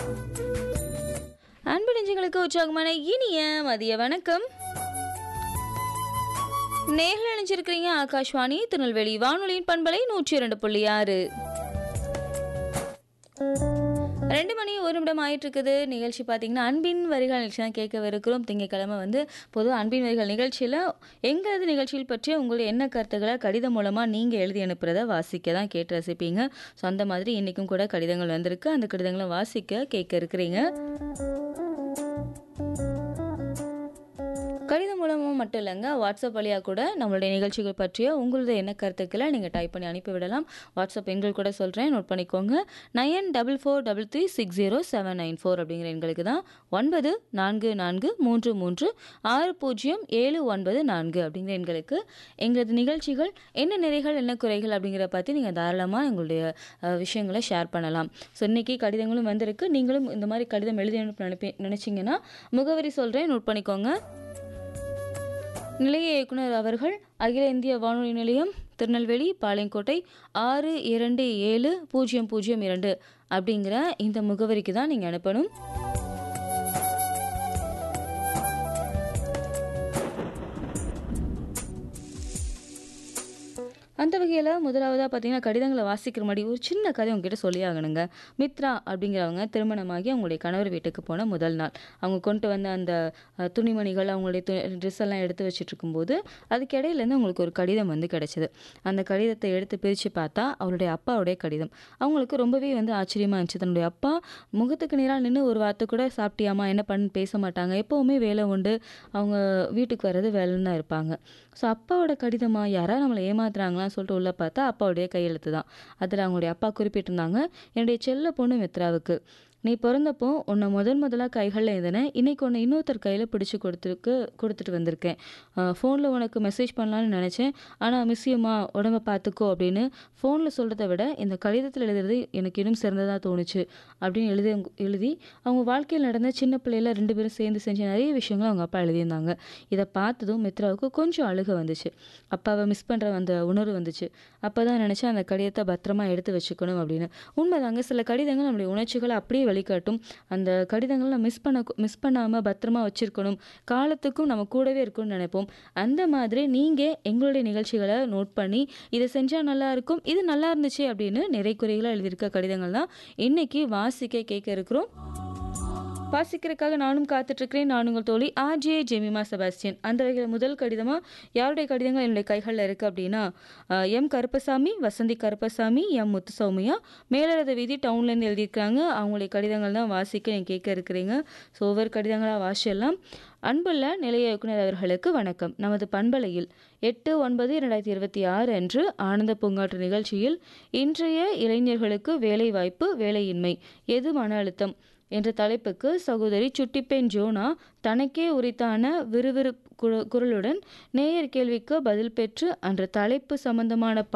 அன்பு நெஞ்சங்களுக்கு உற்சாகமான இனிய மதிய வணக்கம் நேரில் இணைஞ்சிருக்கிறீங்க ஆகாஷ்வாணி திருநெல்வேலி வானொலியின் பண்பலை நூற்றி இரண்டு புள்ளி ஆறு ரெண்டு மணி ஒரு நிமிடம் ஆயிட்டு இருக்குது நிகழ்ச்சி பார்த்தீங்கன்னா அன்பின் வரிகள் நிகழ்ச்சி தான் கேட்கவிருக்கிறோம் திங்கக்கிழமை வந்து பொதுவாக அன்பின் வரிகள் நிகழ்ச்சியில் எங்களது நிகழ்ச்சியில் பற்றிய உங்களுடைய என்ன கருத்துக்களை கடிதம் மூலமாக நீங்கள் எழுதி அனுப்புறத வாசிக்க தான் கேட்டு ரசிப்பீங்க ஸோ அந்த மாதிரி இன்றைக்கும் கூட கடிதங்கள் வந்திருக்கு அந்த கடிதங்களை வாசிக்க கேட்க இருக்கிறீங்க கடிதம் மூலமாக மட்டும் இல்லைங்க வாட்ஸ்அப் வழியாக கூட நம்மளுடைய நிகழ்ச்சிகள் பற்றிய உங்களது என்ன கருத்துக்களை நீங்கள் டைப் பண்ணி அனுப்பிவிடலாம் வாட்ஸ்அப் எண்கள் கூட சொல்கிறேன் நோட் பண்ணிக்கோங்க nine double four double three six zero seven nine four அப்படிங்கிற எண்களுக்கு தான் ஒன்பது நான்கு நான்கு மூன்று மூன்று ஆறு பூஜ்ஜியம் ஏழு ஒன்பது நான்கு அப்படிங்கிற எண்களுக்கு எங்களது நிகழ்ச்சிகள் என்ன நிறைகள் என்ன குறைகள் அப்படிங்கிற பற்றி நீங்கள் தாராளமாக எங்களுடைய அஹ், விஷயங்களை ஷேர் பண்ணலாம் ஸோ இன்றைக்கி கடிதங்களும் வந்திருக்கு நீங்களும் இந்த மாதிரி கடிதம் எழுதி அனுப்ப நினைப்பி நினச்சிங்கன்னா முகவரி சொல்கிறேன் நோட் பண்ணிக்கோங்க நிலைய இயக்குனர் அவர்கள் அகில இந்திய வானொலி நிலையம் திருநெல்வேலி பாளையங்கோட்டை ஆறு இரண்டு ஏழு பூஜ்ஜியம் பூஜ்ஜியம் இரண்டு அப்படிங்கிற இந்த முகவரிக்கு தான் நீங்கள் அனுப்பணும் அந்த வகையில் முதலாவதாக பார்த்தீங்கன்னா கடிதங்களை வாசிக்கிற முன்னாடி ஒரு சின்ன கதை உங்ககிட்ட சொல்லி ஆகணுங்க மித்ரா அப்படிங்கிறவங்க திருமணமாகி அவங்களுடைய கணவர் வீட்டுக்கு போன முதல் நாள் அவங்க கொண்டு வந்த அந்த அஹ், துணிமணிகள் அவங்களுடைய து ட்ரெஸ் எல்லாம் எடுத்து வச்சுட்டு இருக்கும்போது அதுக்கு இடையிலேருந்து அவங்களுக்கு ஒரு கடிதம் வந்து கிடைச்சது அந்த கடிதத்தை எடுத்து பிரித்து பார்த்தா அவருடைய அப்பாவுடைய கடிதம் அவங்களுக்கு ரொம்பவே வந்து ஆச்சரியமாக இருந்துச்சு தன்னுடைய அப்பா முகத்துக்கு நேராக நின்று ஒரு வார்த்தை கூட சாப்பிட்டியாமா என்ன பண்ணு பேச மாட்டாங்க எப்போவுமே வேலை உண்டு அவங்க வீட்டுக்கு வர்றது வேலைன்னு தான் இருப்பாங்க ஸோ அப்பாவோட கடிதமா யாராவது நம்மளை ஏமாத்துறாங்களான்னு சொல்லிட்டு உள்ளே பார்த்தா அப்பாவுடைய கையெழுத்து தான் அதில் அவங்களுடைய அப்பா குறிப்பிட்டிருந்தாங்க என்னுடைய செல்ல பொண்ணு மித்ராவுக்கு நீ பிறந்தப்போ உன்னை முதன் முதலாக கைகளில் இருந்தேன் இன்னைக்கு உன்னை இன்னொருத்தர் கையில் பிடிச்சி கொடுத்துருக்கு கொடுத்துட்டு வந்திருக்கேன் ஃபோனில் உனக்கு மெசேஜ் பண்ணலான்னு நினச்சேன் ஆனால் மிஸ்ஸியம்மா உடம்ப பார்த்துக்கோ அப்படின்னு ஃபோனில் சொல்கிறத விட இந்த கடிதத்தில் எழுதுறது எனக்கு இன்னும் சிறந்ததாக தோணுச்சு அப்படின்னு எழுதி எழுதி அவங்க வாழ்க்கையில் நடந்த சின்ன பிள்ளையில ரெண்டு பேரும் சேர்ந்து செஞ்ச நிறைய விஷயங்கள் அவங்க அப்பா எழுதியிருந்தாங்க இதை பார்த்ததும் மித்ராவுக்கு கொஞ்சம் அழுக வந்துச்சு அப்பாவை மிஸ் பண்ணுற அந்த உணர்வு வந்துச்சு அப்போ தான் நினச்சேன் அந்த கடிதத்தை பத்திரமா எடுத்து வச்சுக்கணும் அப்படின்னு உண்மைதாங்க சில கடிதங்கள் நம்முடைய உணர்ச்சிகளை அப்படியே வெளிக்காட்டும் அந்த கடிதங்களை நம்ம மிஸ் பண்ண மிஸ் பண்ணாமல் பத்திரமா வச்சிருக்கணும் காலத்துக்கும் நம்ம கூடவே இருக்கணும்னு நினைப்போம் அந்த மாதிரி நீங்கள் எங்களுடைய நிகழ்ச்சிகளை நோட் பண்ணி இதை செஞ்சால் நல்லா இருக்கும் இது நல்லா இருந்துச்சு அப்படின்னு நிறை குறைகளாக எழுதியிருக்க கடிதங்கள் தான் இன்னைக்கு வாசிக்க கேட்க இருக்கிறோம் வாசிக்கிறதுக்காக நானும் காத்துட்ருக்கிறேன் நான் உங்கள் தோழி ஆர்ஜே ஜெமிமா செபாஸ்டியன் அந்த வகையில் முதல் கடிதமாக யாருடைய கடிதங்கள் என்னுடைய கைகளில் இருக்குது அப்படின்னா அஹ், எம் கருப்பசாமி வசந்தி கருப்பசாமி எம் முத்துசௌமியா மேலரத வீதி டவுன்லேருந்து எழுதியிருக்காங்க அவங்களுடைய கடிதங்கள் தான் வாசிக்க நீங்கள் கேட்க இருக்கிறீங்க ஸோ ஒவ்வொரு கடிதங்களாக வாசிடலாம் அன்புள்ள நிலைய இயக்குனர் அவர்களுக்கு வணக்கம் நமது பண்பலையில் எட்டு ஒன்பது இரண்டாயிரத்தி இருபத்தி ஆறு அன்று ஆனந்த பூங்காற்று நிகழ்ச்சியில் இன்றைய இளைஞர்களுக்கு வேலைவாய்ப்பு வேலையின்மை எது மன அழுத்தம் என்ற தலைப்புக்கு சகோதரி சுட்டிப்பெண் ஜோனா தனக்கே உரித்தான விறுவிறு குரலுடன் நேயர் கேள்விக்கு பதில் பெற்று அன்ற தலைப்பு சம்பந்தமான